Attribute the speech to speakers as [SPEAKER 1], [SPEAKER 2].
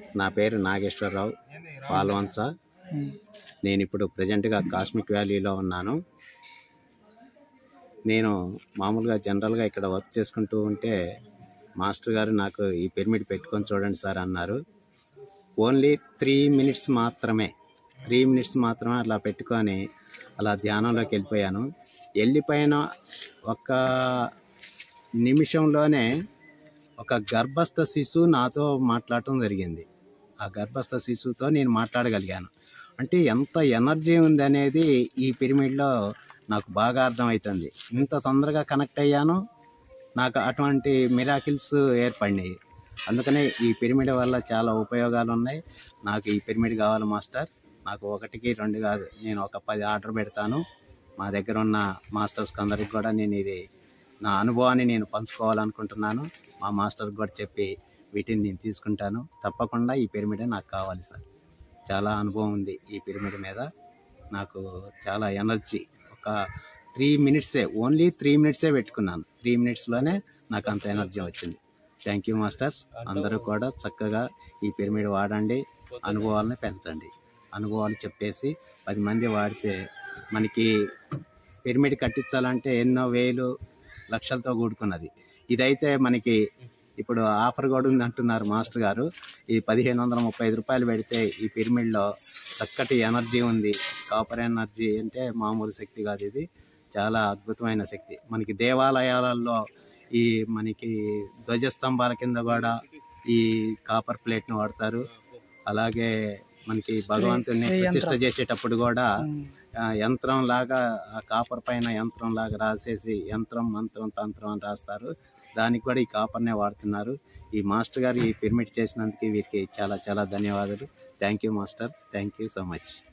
[SPEAKER 1] నా పేరు నాగేశ్వరరావు పాల్వంచ నేను ఇప్పుడు ప్రజెంట్గా కాస్మిక్ వ్యాలీలో ఉన్నాను నేను మామూలుగా జనరల్గా ఇక్కడ వర్క్ చేసుకుంటూ ఉంటే మాస్టర్ గారు నాకు ఈ పిరమిడ్ పెట్టుకొని చూడండి సార్ అన్నారు ఓన్లీ త్రీ మినిట్స్ మాత్రమే త్రీ మినిట్స్ మాత్రమే అలా పెట్టుకొని అలా ధ్యానంలోకి వెళ్ళిపోయాను వెళ్ళిపోయిన ఒక నిమిషంలోనే ఒక గర్భస్థ శిశువు నాతో మాట్లాడటం జరిగింది ఆ గర్భస్థ శిశువుతో నేను మాట్లాడగలిగాను అంటే ఎంత ఎనర్జీ ఉంది అనేది ఈ పిరమిడ్లో నాకు బాగా అర్థమవుతుంది ఇంత తొందరగా కనెక్ట్ అయ్యాను నాకు అటువంటి మిరాకిల్స్ ఏర్పడినాయి అందుకనే ఈ పిరమిడ్ వల్ల చాలా ఉపయోగాలు ఉన్నాయి నాకు ఈ పిరమిడ్ కావాలి మాస్టర్ నాకు ఒకటికి రెండు కాదు నేను ఒక పది ఆర్డర్ పెడతాను మా దగ్గర ఉన్న మాస్టర్స్కి అందరికి కూడా నేను ఇది నా అనుభవాన్ని నేను పంచుకోవాలనుకుంటున్నాను మా మాస్టర్కి కూడా చెప్పి వీటిని నేను తీసుకుంటాను తప్పకుండా ఈ పిరమిడే నాకు కావాలి సార్ చాలా అనుభవం ఉంది ఈ పిరమిడ్ మీద నాకు చాలా ఎనర్జీ ఒక త్రీ మినిట్సే ఓన్లీ త్రీ మినిట్సే పెట్టుకున్నాను త్రీ మినిట్స్లోనే నాకు అంత ఎనర్జీ వచ్చింది థ్యాంక్ యూ మాస్టర్స్ అందరూ కూడా చక్కగా ఈ పిరమిడ్ వాడండి అనుభవాలను పెంచండి అనుభవాలు చెప్పేసి పది మంది వాడితే మనకి పిరమిడ్ కట్టించాలంటే ఎన్నో వేలు లక్షలతో కూడుకున్నది ఇదైతే మనకి ఇప్పుడు ఆఫర్ కూడా ఉంది అంటున్నారు మాస్టర్ గారు ఈ పదిహేను వందల ముప్పై ఐదు రూపాయలు పెడితే ఈ పిరమిడ్లో చక్కటి ఎనర్జీ ఉంది కాపర్ ఎనర్జీ అంటే మామూలు శక్తి కాదు ఇది చాలా అద్భుతమైన శక్తి మనకి దేవాలయాలలో ఈ మనకి ధ్వజస్తంభాల కింద కూడా ఈ కాపర్ ప్లేట్ను వాడతారు అలాగే మనకి భగవంతుని ప్రతిష్ట చేసేటప్పుడు కూడా ఆ, యంత్రం లాగా ఆ కాపర్ పైన యంత్రం లాగా రాసేసి యంత్రం మంత్రం తంత్రం అని రాస్తారు దానికి కూడా ఈ కాపర్నే వాడుతున్నారు ఈ మాస్టర్ గారు ఈ పిరమిడ్ చేసినందుకు వీరికి చాలా చాలా ధన్యవాదాలు thank you master thank you so much